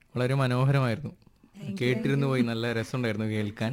വളരെ മനോഹരമായിരുന്നു കേട്ടിരുന്നു പോയി നല്ല രസമുണ്ടായിരുന്നു കേൾക്കാൻ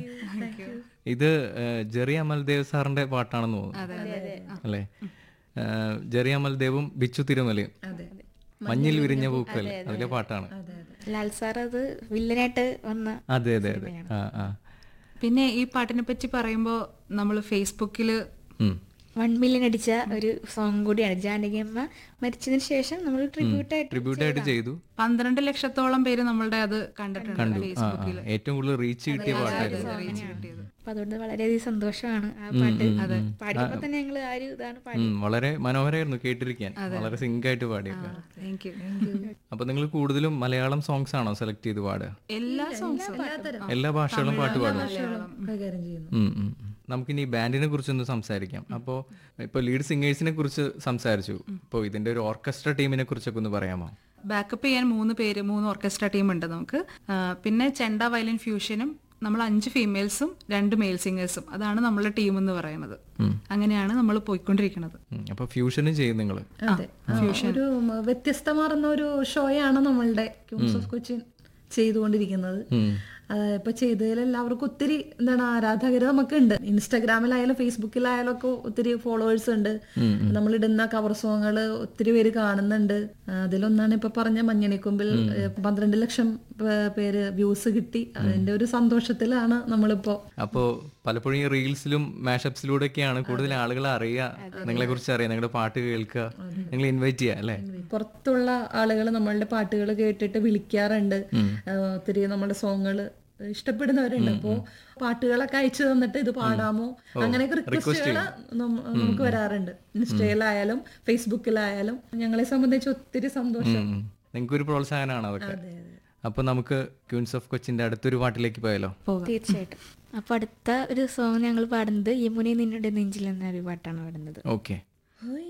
ഇത് ഏഹ്, ജെറി അമൽദേവ് സാറിന്റെ പാട്ടാണെന്ന് തോന്നുന്നു അല്ലേ ഏഹ്, ജെറി അമൽദേവും ബിച്ചു തിരുമലയും മഞ്ഞിൽ വിരിഞ്ഞ പൂക്കൽ അതിലെ പാട്ടാണ് ലാൽ സാർ അത് വില്ലനായിട്ട് വന്ന അതെ അതെ അതെ ആ ആ പിന്നെ ഈ പാട്ടിനെ പറ്റി പറയുമ്പോൾ നമ്മൾ ഫേസ്ബുക്കിൽ ഉം. വൺ മില്യൺ അടിച്ച ഒരു സോങ് കൂടിയാണ് ജാനകി അമ്മ മരിച്ചതിന് ശേഷം നമ്മൾ ട്രിബ്യൂട്ട് ആയിട്ട് ട്രിബ്യൂട്ട് ആയിട്ട് ചെയ്തു പന്ത്രണ്ട് ലക്ഷത്തോളം പേര് നമ്മളുടെ അത് കണ്ടിട്ടുണ്ട് കണ്ടു ആ ആ ഫേസ്ബുക്കിൽ ഏറ്റവും കൂടുതൽ റീച്ച് കിട്ടിയ പാട്ടായിരുന്നു റീച്ച് കിട്ടിയത് അപ്പൊ അതുകൊണ്ട് വളരെയധികം സന്തോഷമാണ് ആ പാട്ട് പാടിയപ്പോ തന്നെ ഞങ്ങൾ ആ ഒരു ഇതാണ് പാടി ഉം, വളരെ മനോഹരമായിരുന്നു കേട്ടിരിക്കാൻ വളരെ സിങ്ക് ആയിട്ട് പാടിയൊക്കെ താങ്ക് യു അപ്പൊ നിങ്ങൾ കൂടുതലും മലയാളം സോങ്സ് ആണോ സെലക്ട് ചെയ്ത് പാടുക എല്ലാ സോങ്സും എല്ലാ ഭാഷകളും പാട്ട് പാടും കൈകാര്യം ചെയ്യുന്നു ഉം, ഉം, ഉം. നമുക്കിനി ബാൻഡിനെ കുറിച്ചൊന്ന് സംസാരിക്കാം അപ്പോൾ ഇപ്പോൾ ലീഡ് സിംഗേഴ്സിനെ കുറിച്ച് സംസാരിച്ചു ഇപ്പോൾ ഇതിന്റെ ഒരു ഓർക്കസ്ട്ര ടീമിനെ കുറിച്ചൊക്കെ ഒന്ന് പറയാമോ ബാക്കപ്പ് ചെയ്യാൻ മൂന്ന് പേര് മൂന്ന് ഓർക്കസ്ട്ര ടീം ഉണ്ട് നമുക്ക് ആ, പിന്നെ ചെണ്ട വയലിൻ ഫ്യൂഷനും നമ്മൾ അഞ്ച് ഫീമെയിൽസും രണ്ട് മെയിൽ സിംഗേഴ്സും അതാണ് നമ്മളുടെ ടീം എന്ന് പറയുന്നത് അങ്ങനെയാണ് നമ്മൾ പോയിക്കൊണ്ടിരിക്കുന്നത് ഉം, അപ്പോൾ ഫ്യൂഷനും ചെയ്യും നിങ്ങൾ അതെ ആ, ഒരു വ്യത്യസ്തമാർന്ന ഒരു ഷോയാണ് നമ്മളുടെ ക്യൂൻസ് ഓഫ് കൊച്ചിൻ ചെയ്തുകൊണ്ടിരിക്കുന്നത് ആ, ഇപ്പൊ ചെയ്തതിൽ എല്ലാവർക്കും ഒത്തിരി എന്താണ് ആരാധകര് നമുക്കുണ്ട് ഇൻസ്റ്റാഗ്രാമിലായാലും ഫേസ്ബുക്കിലായാലും ഒക്കെ ഒത്തിരി ഫോളോവേഴ്സ് ഉണ്ട് നമ്മളിടുന്ന കവർ സോങ്ങുകൾ ഒത്തിരി പേര് കാണുന്നുണ്ട് ആ, അതിലൊന്നാണ് ഇപ്പൊ പറഞ്ഞ മഞ്ഞണിക്കൊമ്പിൽ ഏ, പന്ത്രണ്ട് ലക്ഷം പേ- പേര് വ്യൂസ് കിട്ടി അതിന്റെ ഒരു സന്തോഷത്തിലാണ് നമ്മളിപ്പോ അപ്പോൾ പലപ്പോഴും ഈ റീൽസിലും മാഷപ്സിലൂടെയൊക്കെയാണ് കൂടുതൽ ആളുകൾ അറിയുക നിങ്ങളെ കുറിച്ച് അറിയാം നിങ്ങളുടെ പാട്ട് കേൾക്കുക നിങ്ങൾ ഇൻവൈറ്റ് ചെയ്യുക അല്ലേ പുറത്തുള്ള ആളുകൾ നമ്മളുടെ പാട്ടുകൾ കേട്ടിട്ട് വിളിക്കാറുണ്ട് ആ, ഒത്തിരി നമ്മുടെ സോങ്ങുകൾ ഇഷ്ടപ്പെടുന്നവരുണ്ട് അപ്പോ പാട്ടുകളൊക്കെ അയച്ചു തന്നിട്ട് ഇത് പാടാമോ അങ്ങനെയൊക്കെ റിക്വസ്റ്റുകൾ നമുക്ക് വരാറുണ്ട് ഇൻസ്റ്റയിലായാലും ഫേസ്ബുക്കിലായാലും ഞങ്ങളെ സംബന്ധിച്ച് ഒത്തിരി സന്തോഷം നിങ്ങൾക്ക് ഒരു പ്രോത്സാഹനമാണ് അതൊക്കെ അപ്പൊ നമുക്ക് ക്യൂൻസ് ഓഫ് കൊച്ചിന്റെ അടുത്തൊരു പാട്ടിലേക്ക് പോയാലോ തീർച്ചയായിട്ടും അപ്പൊ അടുത്ത ഒരു സോങ് ഞങ്ങൾ പാടുന്നത് യമുനെ നിന്നുടെ നെഞ്ചിൽ എന്നൊരു പാട്ടാണ് പാടുന്നത് ഓക്കെ